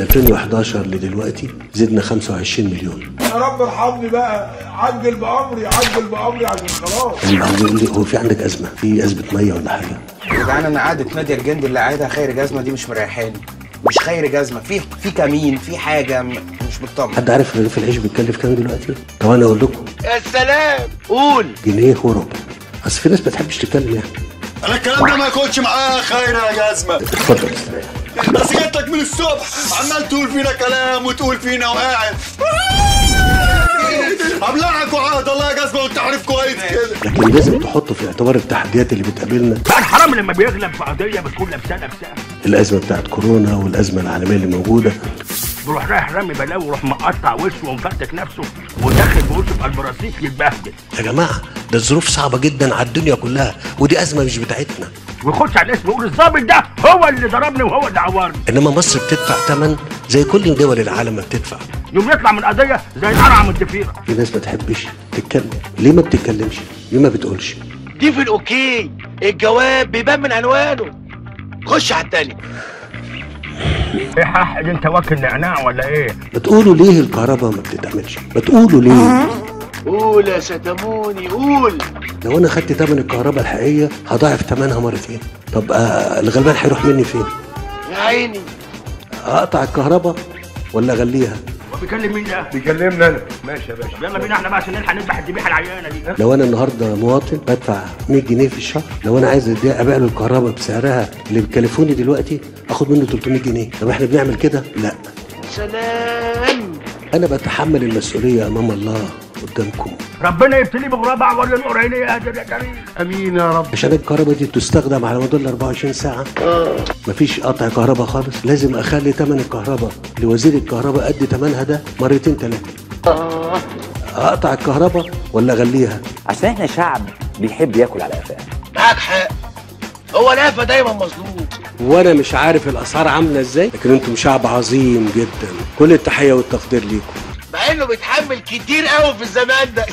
2011 لدلوقتي زدنا 25 مليون يا رب ارحمني بقى عجل بامري عجل بامري عشان خلاص اللي عاوز يقول لي هو في عندك ازمه في ازمه ميه ولا حاجه يا جدعان انا قعدة نادي الجندي اللي قاعدها خير جزمه دي مش مريحاني مش خير جزمه في في كمين في حاجه م- مش مطمن حد عارف رغيف العيش بيتكلف كام دلوقتي طب انا اقول لكم يا سلام قول جنيه وربع اصل في ناس ما بتحبش تتكلم يعني انا الكلام ده ما ياخدش معاه خير يا جزمه اتفضل استريح بس جيت لك من الصبح عمال تقول فينا كلام وتقول فينا وقاعد ابلعك وعهد الله يا جزمه وانت عارف كويس كده لكن لازم تحطوا في اعتبار التحديات اللي بتقابلنا بقى الحرام لما بيغلب في قضيه بتكون لابسه نفسها الازمه بتاعت كورونا والازمه العالميه اللي موجوده بيروح رايح رامي بلاوي ويروح مقطع وشه ومفرتك نفسه وداخل بوشه في قلب رصيف يتبهدل يا جماعه ده الظروف صعبه جدا على الدنيا كلها ودي ازمه مش بتاعتنا ويخش على الاسم يقول الظابط ده هو اللي ضربني وهو اللي عورني انما مصر بتدفع ثمن زي كل دول العالم ما بتدفع يوم يطلع من قضيه زي القرعه من الضفيره في ناس ما تحبش تتكلم ليه ما بتتكلمش ليه ما بتقولش دي في الاوكي الجواب بيبان من عنوانه خش على التاني ايه حاحد انت واكل نعناع ولا ايه ما تقولوا ليه الكهرباء ما بتتعملش ما تقولوا ليه قول يا ستموني قول لو انا خدت ثمن الكهرباء الحقيقيه هضاعف ثمنها مرتين طب آه الغلبان هيروح مني فين يا عيني اقطع الكهرباء ولا اغليها هو بيكلم مين ده بيكلمنا انا ماشي يا باشا يلا بينا احنا بقى عشان نلحق نذبح الذبيحه العيانه دي لو انا النهارده مواطن بدفع 100 جنيه في الشهر لو انا عايز أدي- ابيع له الكهرباء بسعرها اللي بيكلفوني دلوقتي اخد منه 300 جنيه طب احنا بنعمل كده لا سلام انا بتحمل المسؤوليه امام الله قدامكم ربنا يبتلي بغراب اعور للنور عينيه يا قادر يا كريم امين يا رب عشان الكهرباء دي تستخدم على مدار ال 24 ساعه مفيش قطع كهرباء خالص لازم اخلي ثمن الكهرباء لوزير الكهرباء قد ثمنها ده مرتين ثلاثه اقطع الكهرباء ولا اغليها عشان احنا شعب بيحب ياكل على قفاه معاك حق هو لافه دايما مظلوم وانا مش عارف الاسعار عامله ازاي لكن انتم شعب عظيم جدا كل التحيه والتقدير ليكم مع انه بيتحمل كتير قوي في الزمان ده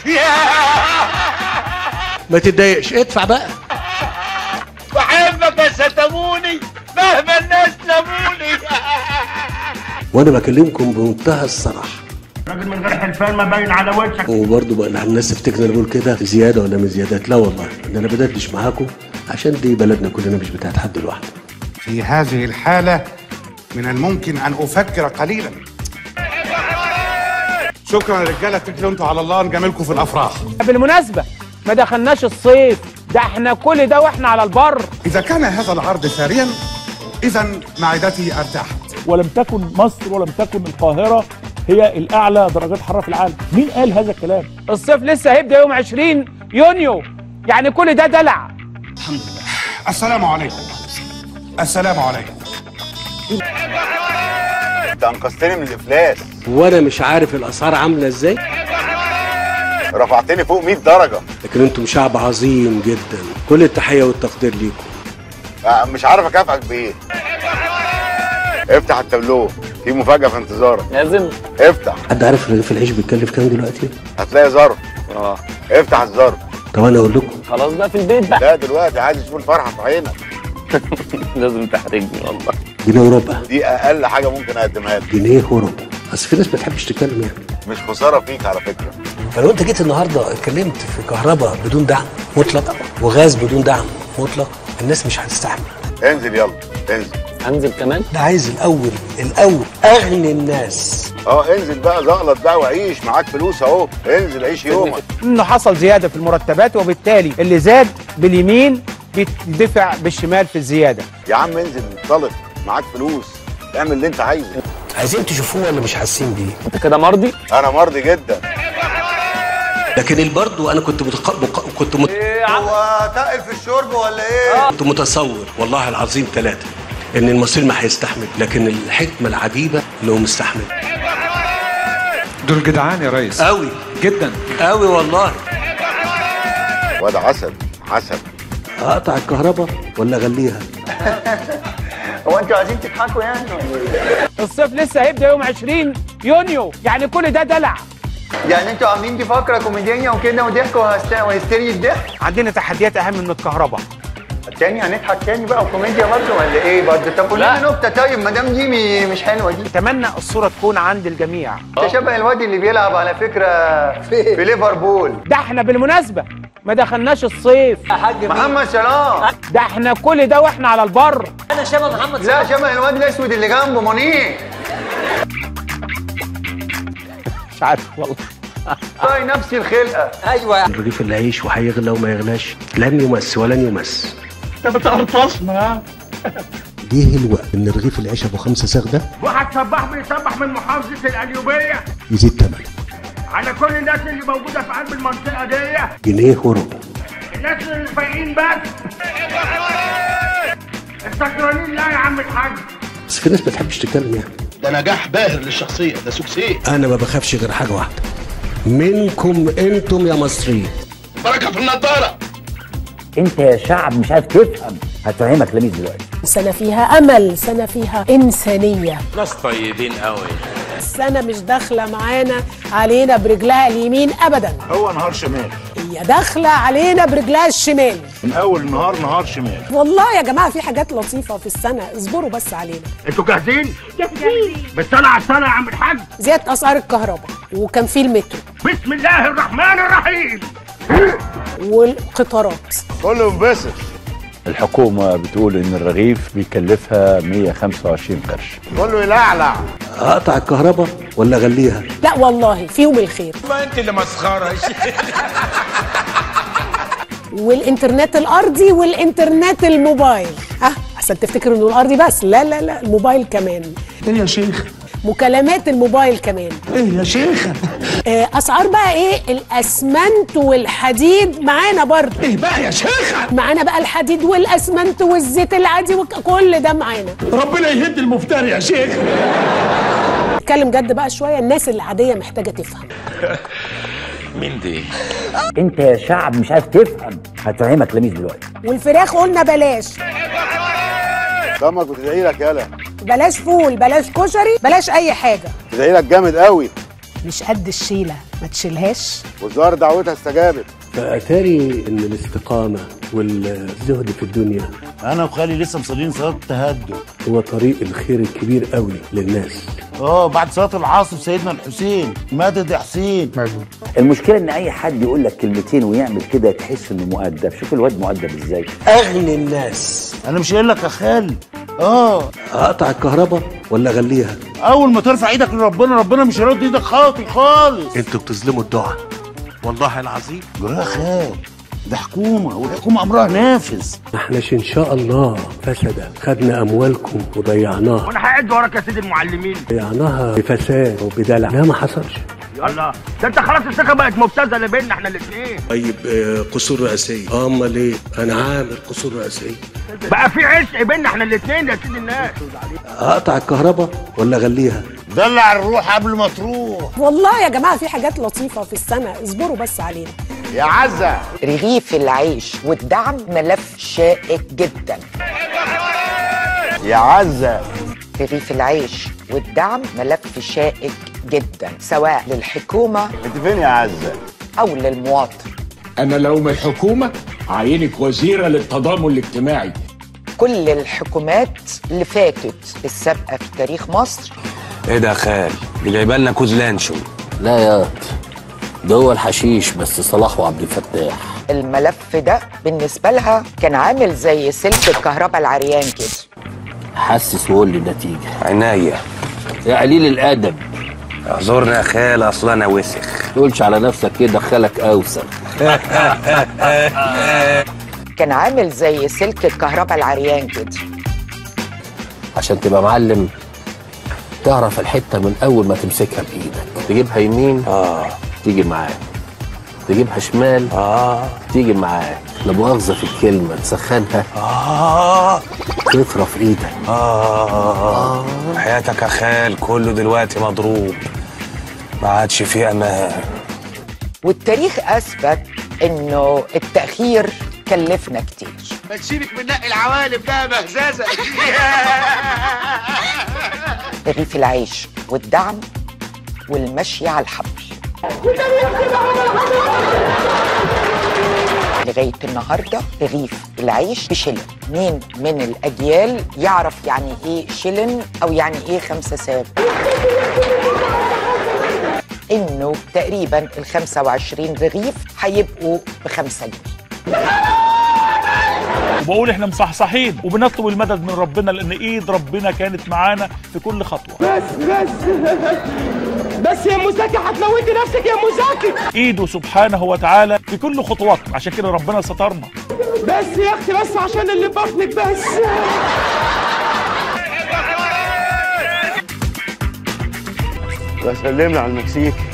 ما تتضايقش ادفع بقى بحبك يا ستموني مهما الناس لموني وانا بكلمكم بمنتهى الصراحه راجل من غير حلفان ما باين على وشك وبرضه بقى الناس تفتكر انا بقول كده زياده ولا مش زيادات لا والله ان انا بدردش معاكم عشان دي بلدنا كلنا مش بتاعت حد لوحده في هذه الحالة من الممكن أن أفكر قليلا شكرا يا رجالة اتكلوا انتوا على الله نجاملكم في الأفراح بالمناسبة ما دخلناش الصيف ده احنا كل ده واحنا على البر إذا كان هذا العرض ثريا إذا معدتي ارتاحت ولم تكن مصر ولم تكن القاهرة هي الأعلى درجات حرارة في العالم مين قال هذا الكلام؟ الصيف لسه هيبدأ يوم 20 يونيو يعني كل ده دلع السلام عليكم السلام عليكم انت انقذتني من الافلاس وانا مش عارف الاسعار عامله ازاي رفعتني فوق 100 درجه لكن انتم شعب عظيم جدا كل التحيه والتقدير ليكم آه، مش عارف اكافئك بايه افتح التابلو في مفاجاه في انتظارك لازم افتح حد عارف رغيف العيش بيتكلف كام دلوقتي هتلاقي ظرف اه افتح الظرف طب انا اقول لكم خلاص بقى في البيت بقى لا دلوقتي عايز اشوف الفرحه في عينك لازم تحرجني والله جنيه وربع دي اقل حاجه ممكن اقدمها لك جنيه وربع اصل في ناس ما بتحبش تتكلم يعني مش خساره فيك على فكره فلو انت جيت النهارده اتكلمت في كهرباء بدون دعم مطلق وغاز بدون دعم مطلق الناس مش هتستحمل انزل يلا انزل انزل كمان ده عايز الاول الاول اغني الناس اه انزل بقى زغلط بقى وعيش معاك فلوس اهو انزل عيش يومك انه حصل زيادة في المرتبات وبالتالي اللي زاد باليمين بيدفع بالشمال في الزيادة يا عم انزل انطلق معاك فلوس اعمل اللي انت عايزه عايزين تشوفوه ولا مش حاسين بيه انت كده مرضي انا مرضي جدا لكن برضو انا كنت متق... مق... كنت مت... هو تقل في الشرب ولا ايه كنت متصور والله العظيم ثلاثة ان المصير ما هيستحمل لكن الحكمة العجيبة انه مستحمل دول جدعان يا ريس قوي جدا قوي والله واد عسل عسل اقطع الكهرباء ولا اغليها هو انتوا عايزين تضحكوا يعني الصيف لسه هيبدأ يوم 20 يونيو يعني كل ده دلع يعني انتوا عاملين دي فقره كوميديا وكده وضحك وهستري الضحك عندنا تحديات اهم من الكهرباء تاني هنضحك تاني بقى وكوميديا برضه ولا ايه برضه طب قول لنا نكته طيب ما دام دي م- مش حلوه دي اتمنى الصوره تكون عند الجميع انت شبه الواد اللي بيلعب على فكره في ليفربول ده احنا بالمناسبه ما دخلناش الصيف محمد صلاح ده احنا كل ده واحنا على البر انا شبه محمد لا شبه الواد الاسود اللي جنبه منير مش عارف والله طيب نفس الخلقه ايوه الرغيف اللي هيعيش وهيغلى وما يغلاش لن يمس ولن يمس انت بتقرطصنا ليه الوقت ان رغيف العيش ابو خمسة ساغ ده واحد سباح بيسبح من محافظة القليوبية يزيد ثمنه على كل الناس اللي موجودة في قلب المنطقة دي جنيه وربع الناس اللي فايقين بس السكرانين لا يا عم الحاج بس في ناس ما بتحبش تتكلم يعني ده نجاح باهر للشخصية ده سوكسيه انا ما بخافش غير حاجه واحده منكم انتم يا مصريين بركة في النضارة انت يا شعب مش عارف تفهم هتفهمك لميس دلوقتي سنة فيها أمل سنة فيها إنسانية ناس طيبين قوي السنة مش داخلة معانا علينا برجلها اليمين أبدا هو نهار شمال هي داخلة علينا برجلها الشمال من اول نهار نهار شمال والله يا جماعة في حاجات لطيفة في السنة اصبروا بس علينا انتوا جاهزين؟ جاهزين بالسنة على السنة يا عم الحاج زيادة أسعار الكهرباء وكان في المترو بسم الله الرحمن الرحيم والقطارات كله انبسط الحكومة بتقول إن الرغيف بيكلفها 125 قرش كله يلعلع اقطع الكهرباء ولا اغليها لا والله فيهم الخير ما انت اللي مسخرة والإنترنت الأرضي والإنترنت الموبايل ها عشان تفتكروا إنه الأرضي بس لا لا لا الموبايل كمان ايه يا شيخ مكالمات الموبايل كمان ايه يا شيخ آه، اسعار بقى ايه الاسمنت والحديد معانا برضه ايه بقى يا شيخ معانا بقى الحديد والاسمنت والزيت العادي وكل ده معانا ربنا يهد المفتري يا شيخ اتكلم جد بقى شويه الناس العاديه محتاجه تفهم مين دي؟ انت يا شعب مش عارف تفهم هتفهمك لميس دلوقتي والفراخ قلنا بلاش دمك بتدعي لك يالا بلاش فول بلاش كشري بلاش اي حاجه بتدعي لك جامد قوي مش قد الشيله ما تشيلهاش والظاهر دعوتها استجابت فاتاري ان الاستقامه والزهد في الدنيا انا وخالي لسه مصلين صلاه التهجد هو طريق الخير الكبير قوي للناس اه بعد صلاه العصر سيدنا الحسين ماتت يا حسين المشكلة ان اي حد يقول لك كلمتين ويعمل كده تحس انه مؤدب شوف الواد مؤدب ازاي اغني الناس انا مش قايل لك يا خالي اه اقطع الكهرباء ولا اغليها اول ما ترفع ايدك لربنا ربنا مش هيرد ايدك خاطي خالص انتوا بتظلموا الدعاء والله العظيم يا خال ده حكومه والحكومه امرها نافذ احناش ان شاء الله فسد خدنا اموالكم وضيعناها وانا هقعد وراك يا سيدي المعلمين ضيعناها بفساد وبدلع لا ما حصلش يلا ده انت خلاص الثقه بقت مبتذله بيننا احنا الاثنين طيب آه، قصور رئاسيه اه امال ايه انا عامل قصور رئاسيه بقى في عشق بيننا احنا الاثنين يا سيدي الناس اقطع الكهرباء ولا اغليها دلع الروح قبل ما تروح والله يا جماعه في حاجات لطيفه في السنه اصبروا بس علينا يا عزة رغيف العيش والدعم ملف شائك جدا يا عزة رغيف العيش والدعم ملف شائك جدا سواء للحكومة انت فين يا عزة أو للمواطن أنا لو من الحكومة عينك وزيرة للتضامن الاجتماعي كل الحكومات اللي فاتت السابقة في تاريخ مصر ايه ده يا خال؟ دي جايبه لنا كوز لانشو لا يا ده هو الحشيش بس صلاح وعبد الفتاح الملف ده بالنسبة لها كان عامل زي سلك الكهرباء العريان كده حسس وقول لي النتيجة عناية يا قليل الأدب اعذرني يا خال اصل انا وسخ تقولش على نفسك كده خالك أوسخ كان عامل زي سلك الكهرباء العريان كده عشان تبقى معلم تعرف الحتة من أول ما تمسكها بإيدك تجيبها يمين اه تيجي معاك تجيبها شمال اه تيجي معاك لا مؤاخذة في الكلمة تسخنها اه تطرف إيدك اه حياتك يا خال كله دلوقتي مضروب ما عادش فيه امان والتاريخ أثبت إنه التأخير كلفنا كتير ما تسيبك من نقي العوالم ده يا مهزازة رغيف العيش والدعم والمشي على الحبل لغايه النهارده رغيف العيش بشلن مين من الاجيال يعرف يعني ايه شلن او يعني ايه خمسة ساب انه تقريبا ال 25 رغيف هيبقوا بخمسة جنيه وبقول احنا مصحصحين وبنطلب المدد من ربنا لان ايد ربنا كانت معانا في كل خطوه بس بس بس يا مزاكي هتموتي نفسك يا مزاكي ايده سبحانه وتعالى في كل خطواتنا عشان كده ربنا سترنا بس يا اختي بس عشان اللي في بطنك بس بسلم لي على المكسيك